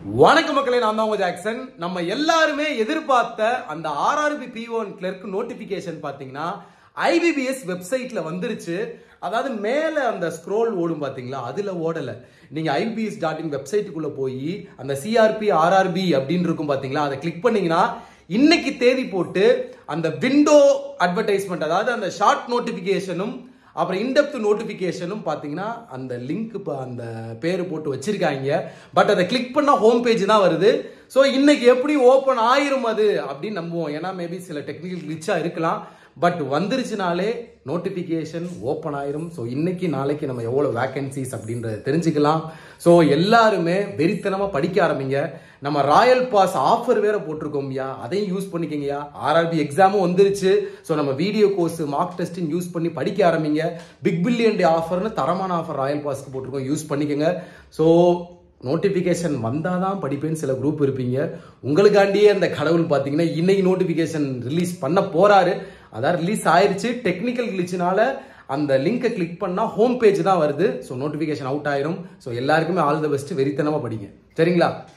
வணக்கம் மக்களே நான் தான் உங்க ஜாக்சன் நம்ம எல்லாருமே எதிர்பார்த்த அந்த RRB B one clerk notification பாத்தீங்கன்னா ஐபிபிஎஸ் வெப்சைட்ல வந்துருச்சு அதாவது மேல அந்த ஸ்க்ரோல் ஓடும் பாத்தீங்களா அதுல ஓடல நீங்க ஐபிஎஸ் டாட் இன் வெப்சைட்டுக்குள்ள போய் அந்த சிஆர்பி ஆர்ஆர்பி அப்படின்னு இருக்கும் பாத்தீங்களா அதை கிளிக் பண்ணீங்கன்னா இன்னைக்கு தேதி போட்டு அந்த விண்டோ அட்வர்டைஸ்மெண்ட் அதாவது அந்த ஷார்ட் நோட்டிபிகேஷனும் அப்புறம் இன்டெப்த் நோட்டிஃபிகேஷனும் பார்த்தீங்கன்னா அந்த லிங்க் இப்போ அந்த பேர் போட்டு வச்சிருக்காங்க பட் அதை கிளிக் பண்ணால் ஹோம் பேஜ் தான் வருது ஸோ இன்னைக்கு எப்படி ஓப்பன் ஆயிரும் அது அப்படின்னு நம்புவோம் ஏன்னா மேபி சில டெக்னிக்கல் கிளிச்சாக இருக்கலாம் பட் வந்துருச்சுனாலே நோட்டிஃபிகேஷன் ஓப்பன் ஆயிரும் ஸோ இன்னைக்கு நாளைக்கு நம்ம எவ்வளோ வேகன்சிஸ் அப்படின்றத தெரிஞ்சுக்கலாம் ஸோ எல்லாருமே வெறித்தனமாக படிக்க ஆரம்பிங்க நம்ம ராயல் பாஸ் ஆஃபர் வேற போட்டிருக்கோம்யா அதையும் யூஸ் பண்ணிக்கங்கயா ஆர்ஆர்பி எக்ஸாமும் வந்துருச்சு ஸோ நம்ம video course mark testing use பண்ணி படிக்க ஆரம்பிங்க பிக் பில்லியன் டே ஆஃபர்னு தரமான ஆஃபர் ராயல் பாஸ்க்கு போட்டிருக்கோம் யூஸ் பண்ணிக்கோங்க ஸோ நோட்டிஃபிகேஷன் வந்தால் தான் படிப்பேன்னு சில குரூப் இருப்பீங்க உங்களுக்காண்டியே அந்த கடவுள் பார்த்தீங்கன்னா இன்னைக்கு நோட்டிஃபிகேஷன் ரிலீஸ் பண்ண போறாரு அதான் ரிலீஸ் ஆயிருச்சு டெக்னிக்கல் கிளிச்சினால அந்த லிங்கை கிளிக் பண்ணால் ஹோம் பேஜ் தான் வருது ஸோ நோட்டிஃபிகேஷன் அவுட் ஆயிரும் ஸோ எல்லாருக்குமே ஆல் த பெஸ்ட் வெறித்தனமாக படிங்க சரிங்களா